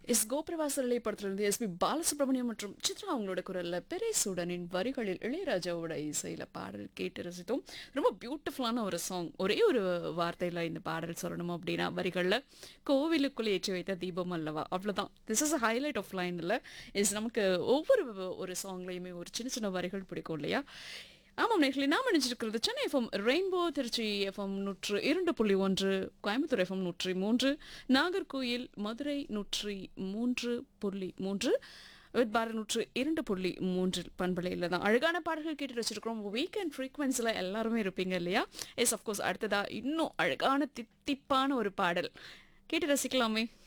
S கோபிரவாசலை படத்திலிருந்து SP Balasubramaniam மற்றும் சித்ரா அவங்களோட குரல்ல பெரேசூடனின் வரிகளில் இளையராஜாவோட இசையில பாடல் கேட்டு ரசித்தோம் ரொம்ப பியூட்டிஃபுல்லான ஒரு சாங் ஒரே ஒரு வார்த்தையில இந்த பாடல் சொல்லணும் அப்படின்னா வரிகளில் கோவிலுக்குள் ஏற்றி வைத்த தீபம் அல்லவா அவ்வளோதான் this is a highlight of லைனில் இஸ் நமக்கு ஒவ்வொரு ஒரு சாங்லையுமே ஒரு சின்ன சின்ன வரிகள் பிடிக்கும் இல்லையா ஆமாம் நேர்களை நாம் நினைச்சிருக்கிறது Chennai FM rainbow Trichy FM நூற்று இரண்டு புள்ளி ஒன்று கோயம்புத்தூர் எஃப்எம் நூற்றி மூன்று நாகர்கோயில் மதுரை நூற்றி மூன்று புள்ளி மூன்று வித் பாரத் நூற்று இரண்டு புள்ளி மூன்றில் பண்பலையில் தான் அழகான பாடல்கள் கேட்டு வச்சிருக்கிறோம் வீக்கெண்ட் ஃப்ரீக்வன்ஸில் எல்லாருமே இருப்பீங்க இல்லையா எஸ் அஃப்கோர்ஸ் அடுத்ததா இன்னும் அழகான தித்திப்பான ஒரு பாடல் கேட்டு ரசிக்கலாமே